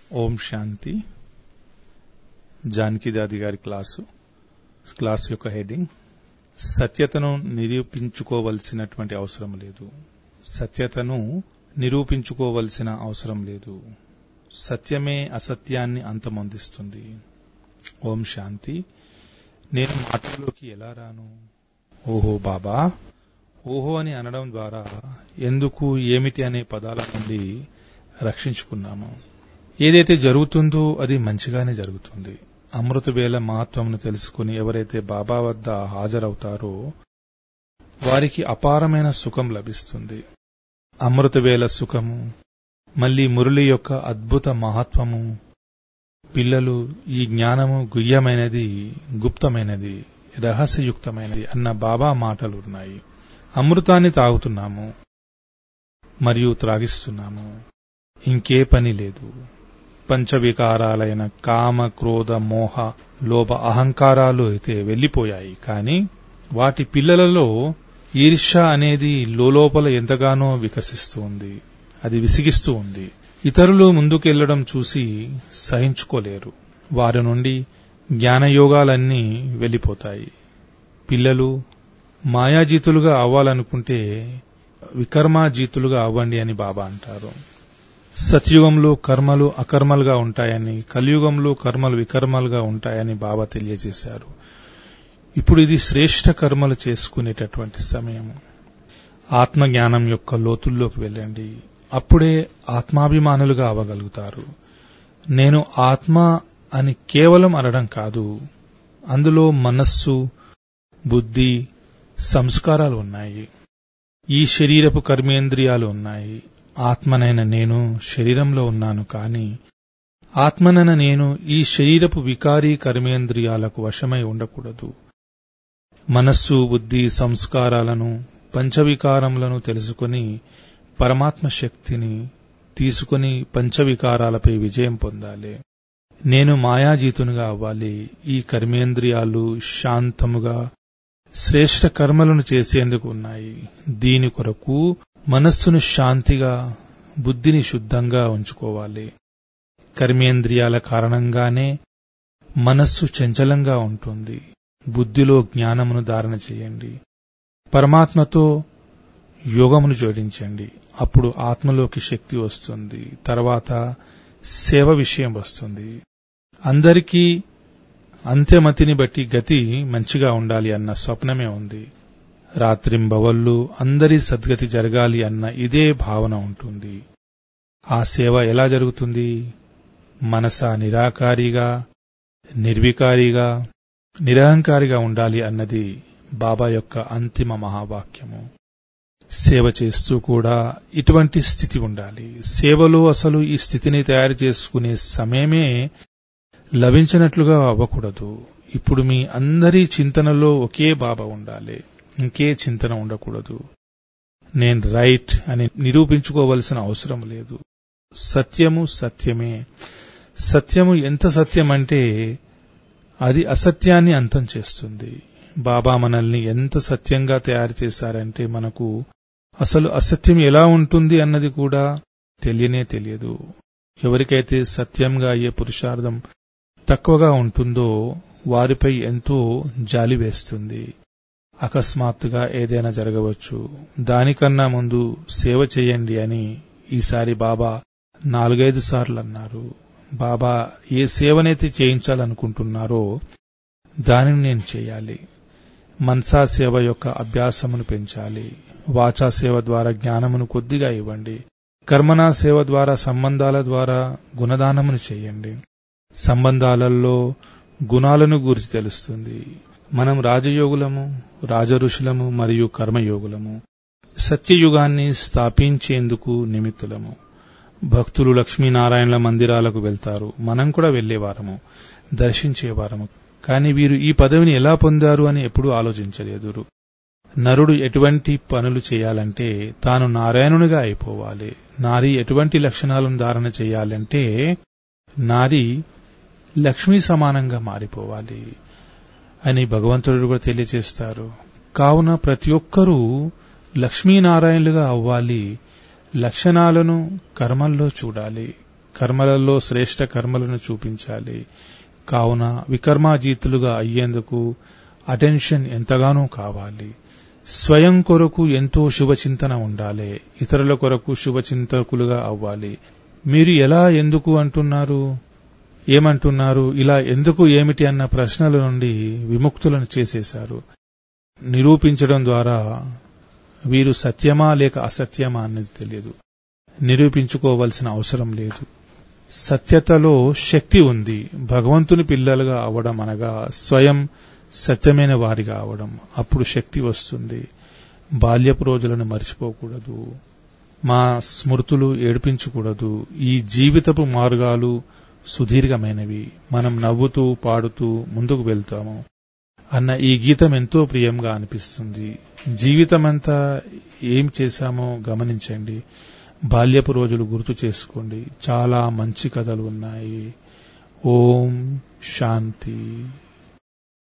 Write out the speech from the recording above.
ఓం శాంతి జానకిదాది గారి class class యొక్క హెడ్డింగ్ సత్యతను నిరూపించుకోవలసినటువంటి అవసరం లేదు సత్యతను నిరూపించుకోవలసిన అవసరం లేదు సత్యమే అసత్యాన్ని అంతమొందిస్తుంది ఓం శాంతి నేను మాటల్లోకి ఎలా రాను ఓహో బాబా ఓహో అని అనడం ద్వారా ఎందుకు ఏమిటి అనే పదాల నుండి రక్షించుకున్నాము ఏదైతే జరుగుతుందో అది మంచిగానే జరుగుతుంది అమృత వేళ మహత్వమును తెలుసుకుని ఎవరైతే బాబా వద్ద హాజరవుతారో వారికి అపారమైన సుఖం లభిస్తుంది అమృత వేళ సుఖము మళ్ళీ మురళి యొక్క అద్భుత మహత్వము పిల్లలు ఈ జ్ఞానము గుహ్యమైనది గుప్తమైనది రహస్యయుక్తమైనది అన్న బాబా మాటలు ఉన్నాయి అమృతాన్ని తాగుతున్నాము మరియు త్రాగిస్తున్నాము ఇంకే పని లేదు పంచవికారాలైన కామ క్రోధ మోహ లోభ అహంకారాలు అయితే వెళ్లిపోయాయి కాని వాటి పిల్లలలో ఈర్ష అనేది లోపల ఎంతగానో వికసిస్తూ ఉంది అది విసిగిస్తూ ఉంది ఇతరులు ముందుకెళ్లడం చూసి సహించుకోలేరు వారి నుండి జ్ఞానయోగాలన్నీ వెళ్లిపోతాయి పిల్లలు మాయాజీతులుగా అవ్వాలనుకుంటే వికర్మాజీతులుగా అవ్వండి అని బాబా అంటారు సత్యుగంలో కర్మలు అకర్మలుగా ఉంటాయని కలియుగంలో కర్మలు వికర్మలుగా ఉంటాయని బాబా తెలియజేశారు ఇప్పుడు ఇది శ్రేష్ఠ కర్మలు చేసుకునేటటువంటి సమయం ఆత్మజ్ఞానం యొక్క లోతుల్లోకి వెళ్ళండి అప్పుడే ఆత్మాభిమానులుగా అవ్వగలుగుతారు నేను ఆత్మ అని కేవలం అనడం కాదు అందులో మనస్సు బుద్ధి సంస్కారాలు ఉన్నాయి ఈ శరీరపు కర్మేంద్రియాలు ఉన్నాయి ఆత్మనైన నేను శరీరంలో ఉన్నాను కాని ఆత్మనైన నేను ఈ శరీరపు వికారీ కర్మేంద్రియాలకు వశమై ఉండకూడదు మనస్సు బుద్ధి సంస్కారాలను పంచవికారములను తెలుసుకుని పరమాత్మ శక్తిని తీసుకుని పంచవికారాలపై విజయం పొందాలి నేను మాయాజీతునిగా అవ్వాలి ఈ కర్మేంద్రియాలు శాంతముగా శ్రేష్ఠ కర్మలను చేసేందుకు ఉన్నాయి దీని కొరకు మనస్సును శాంతిగా బుద్ధిని శుద్ధంగా ఉంచుకోవాలి కర్మేంద్రియాల కారణంగానే మనస్సు చంచలంగా ఉంటుంది బుద్ధిలో జ్ఞానమును ధారణ చేయండి పరమాత్మతో యోగమును జోడించండి అప్పుడు ఆత్మలోకి శక్తి వస్తుంది తర్వాత సేవ విషయం వస్తుంది అందరికీ అంత్యమతిని బట్టి గతి మంచిగా ఉండాలి అన్న స్వప్నమే ఉంది రాత్రింబవళ్ళు అందరి సద్గతి జరగాలి అన్న ఇదే భావన ఉంటుంది ఆ సేవ ఎలా జరుగుతుంది మనస నిరాకారిగా నిర్వికారిగా నిరహంకారిగా ఉండాలి అన్నది బాబా యొక్క అంతిమ మహావాక్యము సేవ చేస్తూ కూడా ఇటువంటి స్థితి ఉండాలి సేవలో అసలు ఈ స్థితిని తయారు చేసుకునే సమయమే లభించినట్లుగా అవ్వకూడదు ఇప్పుడు మీ అందరి చింతనలో ఒకే బాబా ఉండాలి ఇంకే చింతన ఉండకూడదు నేను రైట్ అని నిరూపించుకోవలసిన అవసరం లేదు సత్యము సత్యమే సత్యము ఎంత సత్యం అంటే అది అసత్యాన్ని అంతం చేస్తుంది బాబా మనల్ని ఎంత సత్యంగా తయారు చేశారంటే మనకు అసలు అసత్యం ఎలా ఉంటుంది అన్నది కూడా తెలియనే తెలియదు ఎవరికైతే సత్యంగా అయ్యే పురుషార్థం తక్కువగా ఉంటుందో వారిపై ఎంతో జాలి వేస్తుంది అకస్మాత్తుగా ఏదైనా జరగవచ్చు దానికన్నా ముందు సేవ చేయండి అని ఈసారి బాబా నాలుగైదు సార్లు అన్నారు బాబా ఏ సేవనైతే చేయించాలనుకుంటున్నారో దానిని నేను చేయాలి మన్సా సేవ యొక్క అభ్యాసమును పెంచాలి వాచా సేవ ద్వారా జ్ఞానమును కొద్దిగా ఇవ్వండి కర్మనా సేవ ద్వారా సంబంధాల ద్వారా గుణదానమును చేయండి సంబంధాలలో గుణాలను గురించి తెలుస్తుంది మనం రాజయోగులము రాజఋషులము మరియు కర్మయోగులము సత్యయుగాన్ని స్థాపించేందుకు నిమిత్తులము భక్తులు లక్ష్మీనారాయణల మందిరాలకు వెళ్తారు మనం కూడా వెళ్లేవారము దర్శించేవారము కాని వీరు ఈ పదవిని ఎలా పొందారు అని ఎప్పుడూ ఆలోచించలేదు నరుడు ఎటువంటి పనులు చేయాలంటే తాను నారాయణునిగా అయిపోవాలి నారి ఎటువంటి లక్షణాలను ధారణ చేయాలంటే నారి లక్ష్మీ సమానంగా మారిపోవాలి అని భగవంతుడు కూడా తెలియజేస్తారు కావున ప్రతి ఒక్కరూ లక్ష్మీనారాయణులుగా అవ్వాలి లక్షణాలను కర్మల్లో చూడాలి కర్మలలో శ్రేష్ట కర్మలను చూపించాలి కావున వికర్మాజీతులుగా అయ్యేందుకు అటెన్షన్ ఎంతగానో కావాలి స్వయం కొరకు ఎంతో శుభచింతన ఉండాలి ఇతరుల కొరకు శుభచింతకులుగా అవ్వాలి మీరు ఎలా ఎందుకు అంటున్నారు ఏమంటున్నారు ఇలా ఎందుకు ఏమిటి అన్న ప్రశ్నల నుండి విముక్తులను చేసేశారు నిరూపించడం ద్వారా వీరు సత్యమా లేక అసత్యమా అన్నది తెలియదు నిరూపించుకోవలసిన అవసరం లేదు సత్యతలో శక్తి ఉంది భగవంతుని పిల్లలుగా అవడం అనగా స్వయం సత్యమైన వారిగా అవడం అప్పుడు శక్తి వస్తుంది బాల్యపు రోజులను మర్చిపోకూడదు మా స్మృతులు ఏడిపించకూడదు ఈ జీవితపు మార్గాలు సుదీర్ఘమైనవి మనం నవ్వుతూ పాడుతూ ముందుకు వెళ్తాము అన్న ఈ గీతం ఎంతో ప్రియంగా అనిపిస్తుంది జీవితమంతా ఏం చేశామో గమనించండి బాల్యపు రోజులు గుర్తు చేసుకోండి చాలా మంచి కథలు ఉన్నాయి ఓం శాంతి